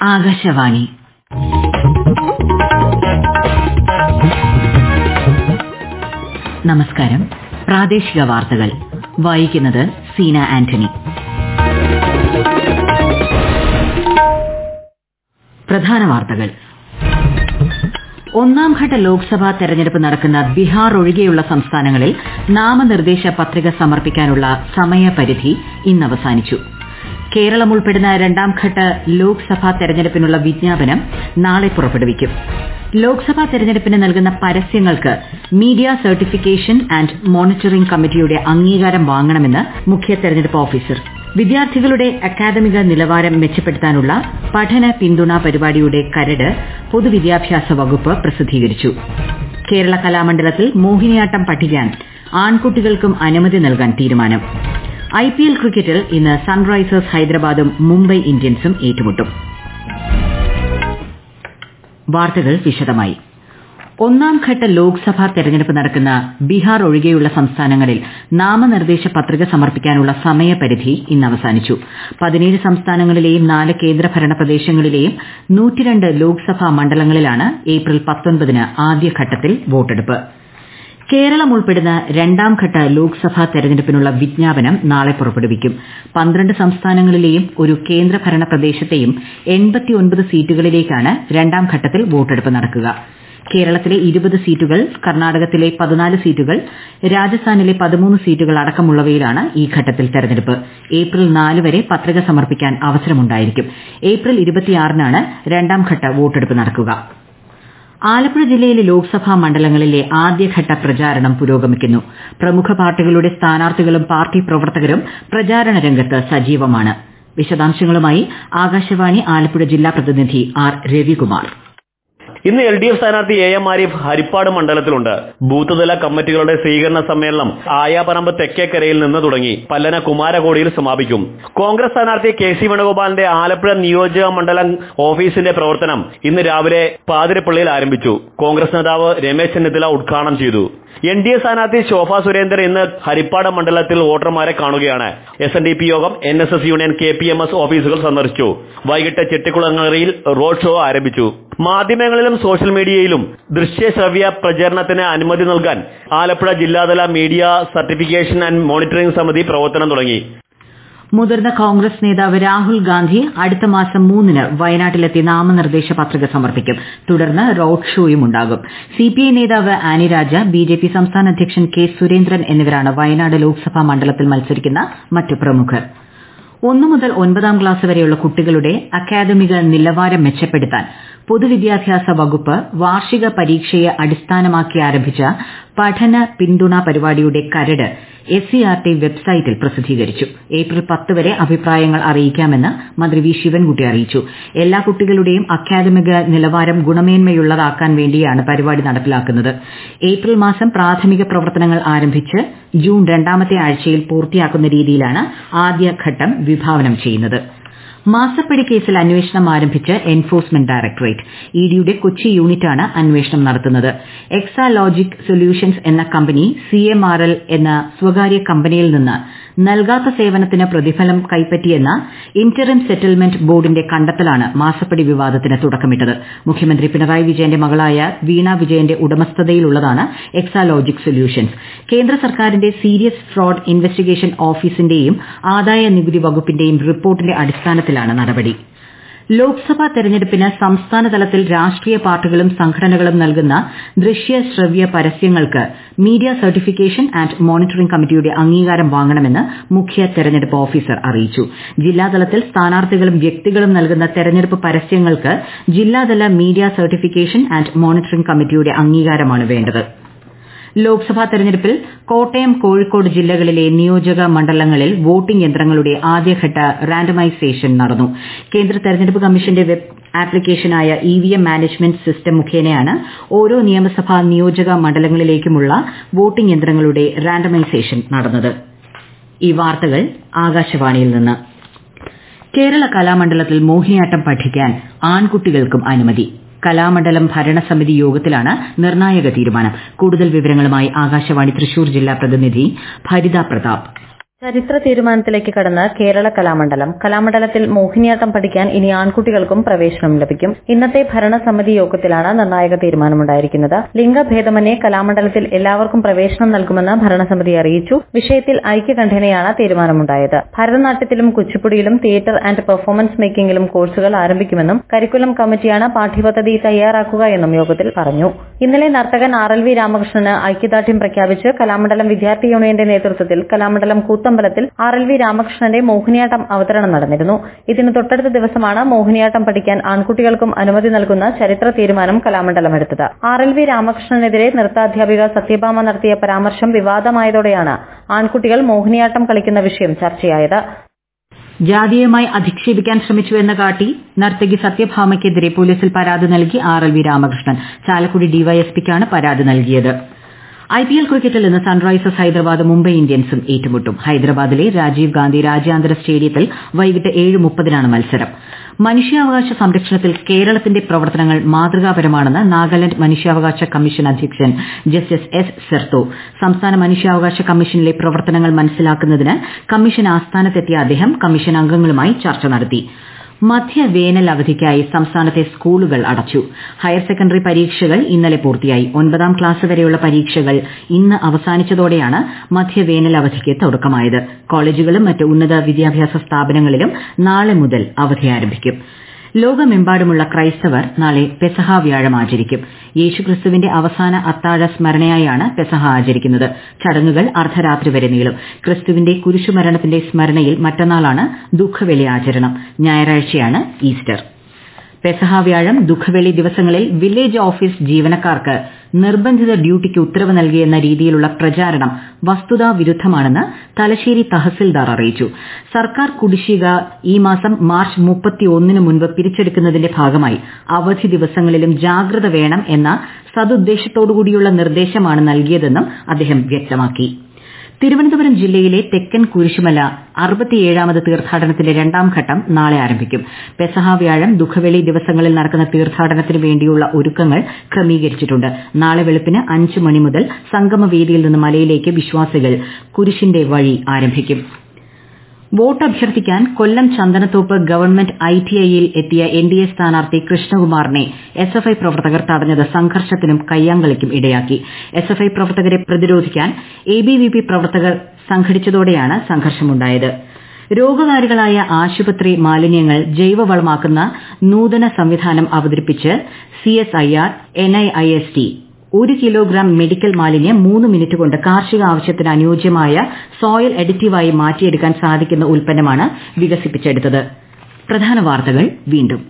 ആകാശവാണി നമസ്കാരം പ്രാദേശിക വാർത്തകൾ വായിക്കുന്നത് സീന ആന്റണി പ്രധാന വാർത്തകൾ ഒന്നാം ഘട്ട ലോക്സഭാ തെരഞ്ഞെടുപ്പ് നടക്കുന്ന ബീഹാർ ഒഴികെയുള്ള സംസ്ഥാനങ്ങളിൽ നാമനിർദ്ദേശ പത്രിക സമർപ്പിക്കാനുള്ള സമയപരിധി ഇന്ന് അവസാനിച്ചു കേരളം ഉൾപ്പെടുന്ന രണ്ടാംഘട്ട ലോക്സഭാ തെരഞ്ഞെടുപ്പിനുള്ള വിജ്ഞാപനം നാളെ പുറപ്പെടുവിക്കും ലോക്സഭാ തെരഞ്ഞെടുപ്പിന് നൽകുന്ന പരസ്യങ്ങൾക്ക് മീഡിയ സർട്ടിഫിക്കേഷൻ ആന്റ് മോണിറ്ററിംഗ് കമ്മിറ്റിയുടെ അംഗീകാരം വാങ്ങണമെന്ന് മുഖ്യ തെരഞ്ഞെടുപ്പ് ഓഫീസർ വിദ്യാർത്ഥികളുടെ അക്കാദമിക നിലവാരം മെച്ചപ്പെടുത്താനുള്ള പഠന പിന്തുണ പരിപാടിയുടെ കരട് പൊതുവിദ്യാഭ്യാസ വകുപ്പ് പ്രസിദ്ധീകരിച്ചു കേരള കലാമണ്ഡലത്തിൽ മോഹിനിയാട്ടം പഠിക്കാൻ ആൺകുട്ടികൾക്കും അനുമതി നൽകാൻ തീരുമാനം ഐപിഎൽ ക്രിക്കറ്റിൽ ഇന്ന് സൺറൈസേഴ്സ് ഹൈദരാബാദും മുംബൈ ഇന്ത്യൻസും ഏറ്റുമുട്ടും വാർത്തകൾ വിശദമായി ഒന്നാം ഘട്ട ലോക്സഭാ തെരഞ്ഞെടുപ്പ് നടക്കുന്ന ബീഹാർ ഒഴികെയുള്ള സംസ്ഥാനങ്ങളിൽ നാമനിർദ്ദേശ പത്രിക സമർപ്പിക്കാനുള്ള സമയപരിധി ഇന്ന് അവസാനിച്ചു പതിനേഴ് സംസ്ഥാനങ്ങളിലെയും നാല് കേന്ദ്രഭരണ പ്രദേശങ്ങളിലെയും നൂറ്റിരണ്ട് ലോക്സഭാ മണ്ഡലങ്ങളിലാണ് ഏപ്രിൽ പത്തൊൻപതിന് ആദ്യഘട്ടത്തിൽ വോട്ടെടുപ്പ് കേരളം ഉൾപ്പെടുന്ന രണ്ടാംഘട്ട ലോക്സഭാ തെരഞ്ഞെടുപ്പിനുള്ള വിജ്ഞാപനം നാളെ പുറപ്പെടുവിക്കും പന്ത്രണ്ട് സംസ്ഥാനങ്ങളിലെയും ഒരു കേന്ദ്രഭരണ പ്രദേശത്തെയും സീറ്റുകളിലേക്കാണ് രണ്ടാം ഘട്ടത്തിൽ വോട്ടെടുപ്പ് നടക്കുക കേരളത്തിലെ ഇരുപത് സീറ്റുകൾ കർണാടകത്തിലെ പതിനാല് സീറ്റുകൾ രാജസ്ഥാനിലെ പതിമൂന്ന് സീറ്റുകൾ അടക്കമുള്ളവയിലാണ് ഈ ഘട്ടത്തിൽ തെരഞ്ഞെടുപ്പ് ഏപ്രിൽ നാല് വരെ പത്രിക സമർപ്പിക്കാൻ അവസരമുണ്ടായിരിക്കും ഏപ്രിൽ ഇരുപത്തിയാറിനാണ് രണ്ടാം ഘട്ട വോട്ടെടുപ്പ് നടക്കുക ആലപ്പുഴ ജില്ലയിലെ ലോക്സഭാ മണ്ഡലങ്ങളിലെ ആദ്യഘട്ട പ്രചാരണം പുരോഗമിക്കുന്നു പ്രമുഖ പാർട്ടികളുടെ സ്ഥാനാർത്ഥികളും പാർട്ടി പ്രവർത്തകരും പ്രചാരണ രംഗത്ത് സജീവമാണ് വിശദാംശങ്ങളുമായി ആകാശവാണി ആലപ്പുഴ ജില്ലാ പ്രതിനിധി ആർ രവികുമാർ ഇന്ന് എൽ ഡി എഫ് സ്ഥാനാർത്ഥി എ എം ആരിഫ് ഹരിപ്പാട് മണ്ഡലത്തിലുണ്ട് ബൂത്ത് തല കമ്മിറ്റികളുടെ സ്വീകരണ സമ്മേളനം ആയാപറമ്പ് തെക്കേക്കരയിൽ നിന്ന് തുടങ്ങി പല്ലന കുമാരകോടിയിൽ സമാപിക്കും കോൺഗ്രസ് സ്ഥാനാർത്ഥി കെ സി വേണുഗോപാലിന്റെ ആലപ്പുഴ നിയോജക മണ്ഡലം ഓഫീസിന്റെ പ്രവർത്തനം ഇന്ന് രാവിലെ പാതിരപ്പള്ളിയിൽ ആരംഭിച്ചു കോൺഗ്രസ് നേതാവ് രമേശ് ചെന്നിത്തല ഉദ്ഘാടനം ചെയ്തു എൻ ഡി എ സ്ഥാനാർത്ഥി ശോഭ സുരേന്ദ്രൻ ഇന്ന് ഹരിപ്പാട് മണ്ഡലത്തിൽ വോട്ടർമാരെ കാണുകയാണ് എസ് എൻ ഡി പി യോഗം N S S union K P M S ഓഫീസുകൾ സന്ദർശിച്ചു വൈകിട്ട് ചെട്ടിക്കുളങ്ങരയിൽ റോഡ് ഷോ ആരംഭിച്ചു മാധ്യമങ്ങളിലും സോഷ്യൽ മീഡിയയിലും ദൃശ്യ ശ്രവ്യ പ്രചരണത്തിന് അനുമതി നൽകാൻ ആലപ്പുഴ ജില്ലാതല മീഡിയ സർട്ടിഫിക്കേഷൻ ആൻഡ് മോണിറ്ററിംഗ് സമിതി പ്രവർത്തനം തുടങ്ങി മുതിർന്ന കോൺഗ്രസ് നേതാവ് രാഹുൽ ഗാന്ധി അടുത്ത മാസം മൂന്നിന് വയനാട്ടിലെത്തി നാമനിർദ്ദേശ പത്രിക സമർപ്പിക്കും തുടർന്ന് റോഡ് ഷോയും ഉണ്ടാകും സിപിഐ നേതാവ് ആനി രാജ ബിജെപി സംസ്ഥാന അധ്യക്ഷൻ കെ സുരേന്ദ്രൻ എന്നിവരാണ് വയനാട് ലോക്സഭാ മണ്ഡലത്തിൽ മത്സരിക്കുന്ന മറ്റ് പ്രമുഖർ ഒന്നു മുതൽ ഒൻപതാം ക്ലാസ് വരെയുള്ള കുട്ടികളുടെ അക്കാദമിക നിലവാരം മെച്ചപ്പെടുത്താൻ പൊതുവിദ്യാഭ്യാസ വകുപ്പ് വാർഷിക പരീക്ഷയെ അടിസ്ഥാനമാക്കി ആരംഭിച്ച പഠന പിന്തുണ പരിപാടിയുടെ കരട് എസ് സി ആർ ടി വെബ്സൈറ്റിൽ പ്രസിദ്ധീകരിച്ചു ഏപ്രിൽ പത്ത് വരെ അഭിപ്രായങ്ങൾ അറിയിക്കാമെന്ന് മന്ത്രി വി ശിവൻകുട്ടി അറിയിച്ചു എല്ലാ കുട്ടികളുടെയും അക്കാദമിക നിലവാരം ഗുണമേന്മയുള്ളതാക്കാൻ വേണ്ടിയാണ് പരിപാടി നടപ്പിലാക്കുന്നത് ഏപ്രിൽ മാസം പ്രാഥമിക പ്രവർത്തനങ്ങൾ ആരംഭിച്ച് ജൂൺ രണ്ടാമത്തെ ആഴ്ചയിൽ പൂർത്തിയാക്കുന്ന രീതിയിലാണ് ആദ്യഘട്ടം വിഭാവനം ചെയ്യുന്നത് മാസപ്പടി കേസിൽ അന്വേഷണം ആരംഭിച്ച് എൻഫോഴ്സ്മെന്റ് ഡയറക്ടറേറ്റ് ഇഡിയുടെ കൊച്ചി യൂണിറ്റാണ് അന്വേഷണം നടത്തുന്നത് എക്സാലോജിക് സൊല്യൂഷൻസ് എന്ന കമ്പനി സിഎംആർഎൽ എന്ന സ്വകാര്യ കമ്പനിയിൽ നിന്ന് നൽകാത്ത സേവനത്തിന് പ്രതിഫലം കൈപ്പറ്റിയെന്ന ഇന്ററിം സെറ്റിൽമെന്റ് ബോർഡിന്റെ കണ്ടെത്തലാണ് മാസപ്പടി വിവാദത്തിന് തുടക്കമിട്ടത് മുഖ്യമന്ത്രി പിണറായി വിജയന്റെ മകളായ വീണ വിജയന്റെ ഉടമസ്ഥതയിലുള്ളതാണ് എക്സാലോജിക് സൊല്യൂഷൻസ് കേന്ദ്ര സർക്കാരിന്റെ സീരിയസ് ഫ്രോഡ് ഇൻവെസ്റ്റിഗേഷൻ ഓഫീസിന്റെയും ആദായ നികുതി വകുപ്പിന്റെയും റിപ്പോർട്ടിന്റെ അടിസ്ഥാനത്തിലാണ് നടപടി ലോക്സഭാ തെരഞ്ഞെടുപ്പിന് സംസ്ഥാന തലത്തിൽ രാഷ്ട്രീയ പാർട്ടികളും സംഘടനകളും നൽകുന്ന ദൃശ്യ ശ്രവ്യ പരസ്യങ്ങൾക്ക് മീഡിയ സർട്ടിഫിക്കേഷൻ ആന്റ് മോണിറ്ററിംഗ് കമ്മിറ്റിയുടെ അംഗീകാരം വാങ്ങണമെന്ന് മുഖ്യ തെരഞ്ഞെടുപ്പ് ഓഫീസർ അറിയിച്ചു ജില്ലാതലത്തിൽ സ്ഥാനാർത്ഥികളും വ്യക്തികളും നൽകുന്ന തെരഞ്ഞെടുപ്പ് പരസ്യങ്ങൾക്ക് ജില്ലാതല മീഡിയ സർട്ടിഫിക്കേഷൻ ആന്റ് മോണിറ്ററിംഗ് കമ്മിറ്റിയുടെ അംഗീകാരമാണ് വേണ്ടത് ലോക്സഭാ തെരഞ്ഞെടുപ്പിൽ കോട്ടയം കോഴിക്കോട് ജില്ലകളിലെ നിയോജക മണ്ഡലങ്ങളിൽ വോട്ടിംഗ് യന്ത്രങ്ങളുടെ ആദ്യഘട്ട റാൻഡമൈസേഷൻ നടന്നു കേന്ദ്ര തെരഞ്ഞെടുപ്പ് കമ്മീഷന്റെ വെബ് ആപ്ലിക്കേഷനായ ഇവിഎം മാനേജ്മെന്റ് സിസ്റ്റം മുഖേനയാണ് ഓരോ നിയമസഭാ നിയോജക മണ്ഡലങ്ങളിലേക്കുമുള്ള വോട്ടിംഗ് യന്ത്രങ്ങളുടെ റാൻഡമൈസേഷൻ നടന്നത് ഈ വാർത്തകൾ ആകാശവാണിയിൽ നിന്ന് കേരള കലാമണ്ഡലത്തിൽ മോഹിനിയാട്ടം പഠിക്കാൻ ആൺകുട്ടികൾക്കും അനുമതി കലാമണ്ഡലം ഭരണസമിതി യോഗത്തിലാണ് നിർണായക തീരുമാനം കൂടുതൽ വിവരങ്ങളുമായി ആകാശവാണി തൃശൂർ ജില്ലാ പ്രതിനിധി ഭരിത പ്രതാപ് ചരിത്ര തീരുമാനത്തിലേക്ക് കടന്ന് കേരള കലാമണ്ഡലം കലാമണ്ഡലത്തിൽ മോഹിനിയാട്ടം പഠിക്കാൻ ഇനി ആൺകുട്ടികൾക്കും പ്രവേശനം ലഭിക്കും ഇന്നത്തെ ഭരണസമിതി യോഗത്തിലാണ് നിർണായക തീരുമാനമുണ്ടായിരിക്കുന്നത് ലിംഗഭേദമന്യേ കലാമണ്ഡലത്തിൽ എല്ലാവർക്കും പ്രവേശനം നൽകുമെന്ന് ഭരണസമിതി അറിയിച്ചു വിഷയത്തിൽ ഐക്യകണ്ഠേനയാണ് തീരുമാനമുണ്ടായത് ഭരതനാട്യത്തിലും കുച്ചിപ്പുടിയിലും തിയേറ്റർ ആൻഡ് പെർഫോമൻസ് മേക്കിംഗിലും കോഴ്സുകൾ ആരംഭിക്കുമെന്നും കരിക്കുലം കമ്മിറ്റിയാണ് പാഠ്യപദ്ധതി തയ്യാറാക്കുക എന്നും യോഗത്തിൽ പറഞ്ഞു ഇന്നലെ നർത്തകൻ ആർ എൽ വി രാമകൃഷ്ണന് ഐക്യദാർഢ്യം പ്രഖ്യാപിച്ച് കലാമണ്ഡലം വിദ്യാർത്ഥി യൂണിയന്റെ നേതൃത്വത്തിൽ കലാമണ്ഡലം കൂത്തമ്പലത്തിൽ ആർ എൽ വി രാമകൃഷ്ണന്റെ മോഹിനിയാട്ടം അവതരണം നടന്നിരുന്നു ഇതിന് തൊട്ടടുത്ത ദിവസമാണ് മോഹിനിയാട്ടം പഠിക്കാൻ ആൺകുട്ടികൾക്കും അനുമതി നൽകുന്ന ചരിത്ര തീരുമാനം കലാമണ്ഡലം എടുത്തത് ആർ എൽ വി രാമകൃഷ്ണനെതിരെ നൃത്താധ്യാപിക സത്യഭാമ നടത്തിയ പരാമർശം വിവാദമായതോടെയാണ് ആൺകുട്ടികൾ മോഹിനിയാട്ടം കളിക്കുന്ന വിഷയം ചർച്ചയായത് ജാതീയമായി അധിക്ഷേപിക്കാൻ ശ്രമിച്ചുവെന്ന് കാട്ടി നർത്തകി സത്യഭാമയ്ക്കെതിരെ പോലീസിൽ പരാതി നൽകി R L V Ramakrishnan Chalakudy ഡിവൈഎസ്പിക്കാണ് പരാതി നൽകിയത് ഐപിഎൽ ക്രിക്കറ്റിൽ ഇന്ന് സൺറൈസേഴ്സ് ഹൈദരാബാദ് മുംബൈ ഇന്ത്യൻസും ഏറ്റുമുട്ടും ഹൈദരാബാദിലെ രാജീവ് ഗാന്ധി രാജ്യാന്തര സ്റ്റേഡിയത്തിൽ വൈകിട്ട് ഏഴ് മുപ്പതിനാണ് മത്സരം മനുഷ്യാവകാശ സംരക്ഷണത്തിൽ കേരളത്തിന്റെ പ്രവർത്തനങ്ങൾ മാതൃകാപരമാണെന്ന് നാഗാലാന്റ് മനുഷ്യാവകാശ കമ്മീഷൻ അധ്യക്ഷൻ ജസ്റ്റിസ് എസ് സെർത്തോ സംസ്ഥാന മനുഷ്യാവകാശ കമ്മീഷനിലെ പ്രവർത്തനങ്ങൾ മനസ്സിലാക്കുന്നതിന് കമ്മീഷൻ ആസ്ഥാനത്തെത്തിയ അദ്ദേഹം കമ്മീഷൻ അംഗങ്ങളുമായി ചർച്ച നടത്തി മധ്യവേനൽ അവധിക്കായി സംസ്ഥാനത്തെ സ്കൂളുകൾ അടച്ചു ഹയർ സെക്കൻഡറി പരീക്ഷകൾ ഇന്നലെ പൂർത്തിയായി ഒൻപതാം ക്ലാസ് വരെയുള്ള പരീക്ഷകൾ ഇന്ന് അവസാനിച്ചതോടെയാണ് മധ്യവേനൽ അവധിക്ക് തുടക്കമായത് കോളേജുകളും മറ്റ് ഉന്നത വിദ്യാഭ്യാസ സ്ഥാപനങ്ങളിലും നാളെ മുതൽ അവധി ആരംഭിക്കും ലോകമെമ്പാടുമുള്ള ക്രൈസ്തവർ നാളെ പെസഹ വ്യാഴം ആചരിക്കും യേശുക്രിസ്തുവിന്റെ അവസാന അത്താഴ സ്മരണയായാണ് പെസഹ ആചരിക്കുന്നത് ചടങ്ങുകൾ അർദ്ധരാത്രി വരെ നീളും ക്രിസ്തുവിന്റെ കുരിശുമരണത്തിന്റെ സ്മരണയിൽ മറ്റന്നാളാണ് ദുഃഖവെള്ളി ആചരണം ഞായറാഴ്ചയാണ് ഈസ്റ്റർ പെസഹ വ്യാഴം ദുഃഖവെള്ളി ദിവസങ്ങളിൽ വില്ലേജ് ഓഫീസ് ജീവനക്കാർക്ക് നിർബന്ധിത ഡ്യൂട്ടിക്ക് ഉത്തരവ് നൽകിയെന്ന രീതിയിലുള്ള പ്രചാരണം വസ്തുതാ വിരുദ്ധമാണെന്ന് തലശ്ശേരി തഹസിൽദാർ അറിയിച്ചു സർക്കാർ കുടിശ്ശിക ഈ മാസം മാർച്ച് മുപ്പത്തിയൊന്നിന് മുൻപ് പിരിച്ചെടുക്കുന്നതിന്റെ ഭാഗമായി അവധി ദിവസങ്ങളിലും ജാഗ്രത വേണം എന്ന സതുദ്ദേശത്തോടുകൂടിയുള്ള നിർദ്ദേശമാണ് നൽകിയതെന്നും അദ്ദേഹം വ്യക്തമാക്കി തിരുവനന്തപുരം ജില്ലയിലെ തെക്കൻ കുരിശുമല അറുപത്തിയേഴാമത് തീർത്ഥാടനത്തിന്റെ രണ്ടാം ഘട്ടം നാളെ ആരംഭിക്കും പെസഹ വ്യാഴം ദുഃഖവെള്ളി ദിവസങ്ങളിൽ നടക്കുന്ന തീർത്ഥാടനത്തിന് വേണ്ടിയുള്ള ഒരുക്കങ്ങൾ ക്രമീകരിച്ചിട്ടുണ്ട് നാളെ വെളുപ്പിന് അഞ്ച് മണി മുതൽ സംഗമവേദിയിൽ നിന്ന് മലയിലേക്ക് വിശ്വാസികൾ കുരിശിന്റെ വഴി ആരംഭിക്കും വോട്ട് അഭ്യർത്ഥിക്കാൻ കൊല്ലം ചന്ദനത്തോപ്പ് ഗവൺമെന്റ് ഐടിഐയിൽ എത്തിയ എൻഡിഎ സ്ഥാനാർത്ഥി കൃഷ്ണകുമാറിനെ എസ്എഫ്ഐ പ്രവർത്തകർ തടഞ്ഞത് സംഘർഷത്തിനും കയ്യാങ്കളിക്കും ഇടയാക്കി എസ്എഫ്ഐ പ്രവർത്തകരെ പ്രതിരോധിക്കാൻ എബിവിപി പ്രവർത്തകർ സംഘടിച്ചതോടെയാണ് സംഘർഷമുണ്ടായത് രോഗകാരികളായ ആശുപത്രി മാലിന്യങ്ങൾ ജൈവവളമാക്കുന്ന നൂതന സംവിധാനം അവതരിപ്പിച്ച് സിഎസ്ഐആർ എൻഐഐഎസ്ടി ഒരു കിലോഗ്രാം മെഡിക്കൽ മാലിന്യം മൂന്ന് മിനിറ്റ് കൊണ്ട് കാർഷിക ആവശ്യത്തിന് അനുയോജ്യമായ സോയിൽ എഡിറ്റീവായി മാറ്റിയെടുക്കാൻ സാധിക്കുന്ന ഉൽപ്പന്നമാണ് വികസിപ്പിച്ചെടുത്തത് പ്രധാന വാർത്തകൾ വീണ്ടും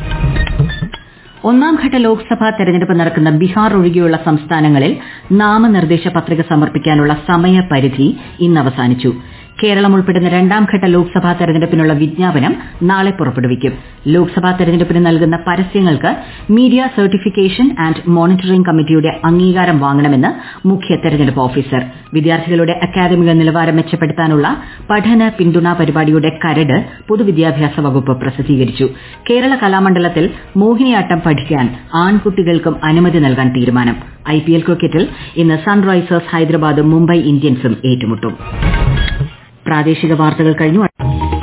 ഒന്നാംഘട്ട ലോക്സഭാ തെരഞ്ഞെടുപ്പ് നടക്കുന്ന ബീഹാർ ഒഴികെയുള്ള സംസ്ഥാനങ്ങളിൽ നാമനിർദ്ദേശ പത്രിക സമർപ്പിക്കാനുള്ള സമയപരിധി ഇന്ന് അവസാനിച്ചു കേരളം ഉൾപ്പെടുന്ന രണ്ടാംഘട്ട ലോക്സഭാ തെരഞ്ഞെടുപ്പിനുള്ള വിജ്ഞാപനം നാളെ പുറപ്പെടുവിക്കും ലോക്സഭാ തെരഞ്ഞെടുപ്പിന് നൽകുന്ന പരസ്യങ്ങൾക്ക് മീഡിയ സർട്ടിഫിക്കേഷൻ ആൻഡ് മോണിറ്ററിംഗ് കമ്മിറ്റിയുടെ അംഗീകാരം വാങ്ങണമെന്ന് മുഖ്യ തെരഞ്ഞെടുപ്പ് ഓഫീസർ വിദ്യാർത്ഥികളുടെ അക്കാദമിക നിലവാരം മെച്ചപ്പെടുത്താനുള്ള പഠന പിന്തുണ പരിപാടിയുടെ കരട് പൊതുവിദ്യാഭ്യാസ വകുപ്പ് പ്രസിദ്ധീകരിച്ചു കേരള കലാമണ്ഡലത്തിൽ മോഹിനിയാട്ടം പഠിക്കാൻ ആൺകുട്ടികൾക്കും അനുമതി നൽകാൻ തീരുമാനം ഐപിഎൽ ക്രിക്കറ്റിൽ ഇന്ന് സൺറൈസേഴ്സ് ഹൈദരാബാദും മുംബൈ ഇന്ത്യൻസും ഏറ്റുമുട്ടും പ്രാദേശിക വാർത്തകൾ കഴിഞ്ഞു